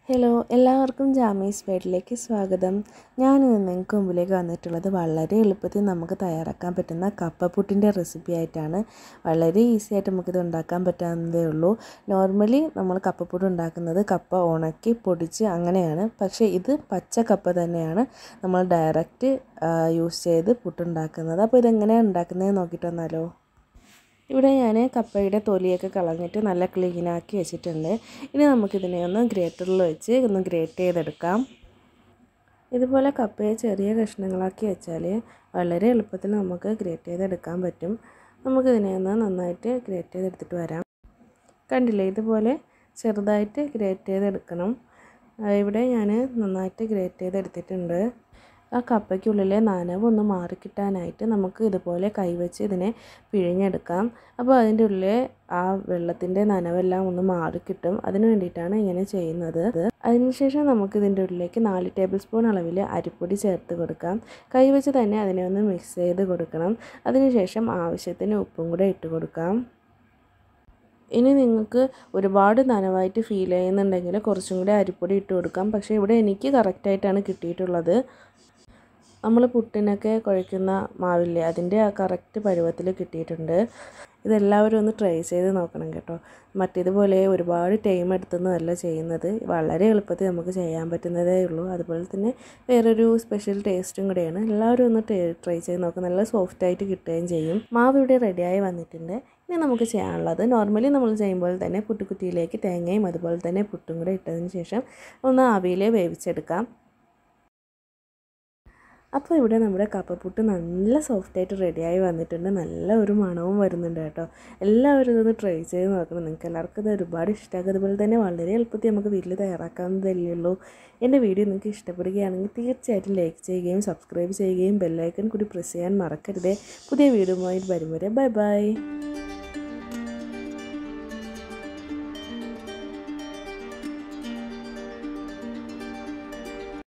hello എല്ലാവർക്കും ജാമീസ് വീട്ടിലേക്ക് സ്വാഗതം ഞാൻ ഇന്ന് നിങ്ങൾക്ക് മുമ്പിലേക്ക് വന്നിട്ടുള്ളത് വളരെ എളുപ്പത്തിൽ നമുക്ക് തയ്യാറാക്കാൻ പറ്റുന്ന കപ്പപ്പുട്ടിൻ്റെ റെസിപ്പി ആയിട്ടാണ് വളരെ ഈസി ആയിട്ട് നമുക്കിത് ഉണ്ടാക്കാൻ പറ്റാവുന്നതേ ഉള്ളൂ നോർമലി നമ്മൾ കപ്പപ്പുട്ട് ഉണ്ടാക്കുന്നത് കപ്പ ഉണക്കി പൊടിച്ച് അങ്ങനെയാണ് പക്ഷേ ഇത് പച്ച കപ്പ തന്നെയാണ് നമ്മൾ ഡയറക്റ്റ് യൂസ് ചെയ്ത് പുട്ടുണ്ടാക്കുന്നത് അപ്പോൾ ഇതെങ്ങനെയാണ് ഉണ്ടാക്കുന്നത് നോക്കിയിട്ട് വന്നാലോ ഇവിടെ ഞാൻ കപ്പയുടെ തൊലിയൊക്കെ കളഞ്ഞിട്ട് നല്ല ക്ലീനാക്കി വെച്ചിട്ടുണ്ട് ഇനി നമുക്കിതിനെ ഒന്ന് ഗ്രേറ്ററിൽ വെച്ച് ഒന്ന് ഗ്രേറ്റ് ചെയ്തെടുക്കാം ഇതുപോലെ കപ്പയെ ചെറിയ കഷ്ണങ്ങളാക്കി വെച്ചാൽ വളരെ എളുപ്പത്തിൽ നമുക്ക് ഗ്രേറ്റ് ചെയ്തെടുക്കാൻ പറ്റും നമുക്കിതിനെ ഒന്ന് നന്നായിട്ട് ഗ്രേറ്റ് ചെയ്തെടുത്തിട്ട് വരാം കണ്ടില്ലേ ഇതുപോലെ ചെറുതായിട്ട് ഗ്രേറ്റ് ചെയ്തെടുക്കണം ഇവിടെ ഞാൻ നന്നായിട്ട് ഗ്രേറ്റ് ചെയ്തെടുത്തിട്ടുണ്ട് ആ കപ്പയ്ക്കുള്ളിലെ നനവ് ഒന്ന് മാറിക്കിട്ടാനായിട്ട് നമുക്ക് ഇതുപോലെ കൈവച്ച് ഇതിനെ പിഴിഞ്ഞെടുക്കാം അപ്പോൾ അതിൻ്റെ ഉള്ളിലെ ആ വെള്ളത്തിൻ്റെ നനവെല്ലാം ഒന്ന് മാറിക്കിട്ടും അതിന് വേണ്ടിയിട്ടാണ് ഇങ്ങനെ ചെയ്യുന്നത് അതിനുശേഷം നമുക്ക് ഇതിൻ്റെ ഉള്ളിലേക്ക് നാല് ടേബിൾ സ്പൂൺ അളവിൽ അരിപ്പൊടി ചേർത്ത് കൊടുക്കാം കൈവച്ച് തന്നെ അതിനെ ഒന്ന് മിക്സ് ചെയ്ത് കൊടുക്കണം അതിനുശേഷം ആവശ്യത്തിന് ഉപ്പും കൂടെ ഇട്ട് കൊടുക്കാം ഇനി നിങ്ങൾക്ക് ഒരുപാട് നനവായിട്ട് ഫീൽ ചെയ്യുന്നുണ്ടെങ്കിൽ കുറച്ചും കൂടി അരിപ്പൊടി ഇട്ട് കൊടുക്കാം പക്ഷേ ഇവിടെ എനിക്ക് കറക്റ്റായിട്ടാണ് കിട്ടിയിട്ടുള്ളത് നമ്മൾ പുട്ടിനൊക്കെ കുഴയ്ക്കുന്ന മാവില്ലേ അതിൻ്റെ ആ കറക്റ്റ് പരുവത്തിൽ കിട്ടിയിട്ടുണ്ട് ഇതെല്ലാവരും ഒന്ന് ട്രൈ ചെയ്ത് നോക്കണം കേട്ടോ മറ്റേതുപോലെ ഒരുപാട് ടൈം എടുത്തൊന്നുമല്ല ചെയ്യുന്നത് വളരെ എളുപ്പത്തിൽ നമുക്ക് ചെയ്യാൻ പറ്റുന്നതേ ഉള്ളൂ അതുപോലെ തന്നെ വേറൊരു സ്പെഷ്യൽ ടേസ്റ്റും കൂടെയാണ് എല്ലാവരും ഒന്ന് ട്രൈ ചെയ്ത് നോക്കുക നല്ല സോഫ്റ്റായിട്ട് കിട്ടുകയും ചെയ്യും മാവ് ഇവിടെ റെഡിയായി വന്നിട്ടുണ്ട് ഇനി നമുക്ക് ചെയ്യാനുള്ളത് നോർമലി നമ്മൾ ചെയ്യുമ്പോൾ തന്നെ പുട്ടുകുറ്റിയിലേക്ക് തേങ്ങയും അതുപോലെ തന്നെ പുട്ടും കൂടെ ഇട്ടതിന് ശേഷം ഒന്ന് ആവിയിൽ വേവിച്ചെടുക്കാം അപ്പോൾ ഇവിടെ നമ്മുടെ കപ്പപ്പുട്ട് നല്ല സോഫ്റ്റായിട്ട് റെഡിയായി വന്നിട്ടുണ്ട് നല്ല ഒരു മണവും വരുന്നുണ്ട് കേട്ടോ എല്ലാവരും ഇതൊന്ന് ട്രൈ ചെയ്ത് നോക്കണം നിങ്ങൾക്ക് എല്ലാവർക്കും ഇത് ഒരുപാട് ഇഷ്ടമാകും അതുപോലെ തന്നെ വളരെ എളുപ്പത്തിൽ നമുക്ക് വീട്ടിൽ തയ്യാറാക്കാവുന്നതല്ലേ ഉള്ളൂ എൻ്റെ വീഡിയോ നിങ്ങൾക്ക് ഇഷ്ടപ്പെടുകയാണെങ്കിൽ തീർച്ചയായിട്ടും ലൈക്ക് ചെയ്യുകയും സബ്സ്ക്രൈബ് ചെയ്യുകയും ബെല്ലൈക്കൺ കൂടി പ്രസ് ചെയ്യാൻ മറക്കരുതേ പുതിയ വീഡിയോയുമായി വരും വരെ ബൈ ബൈ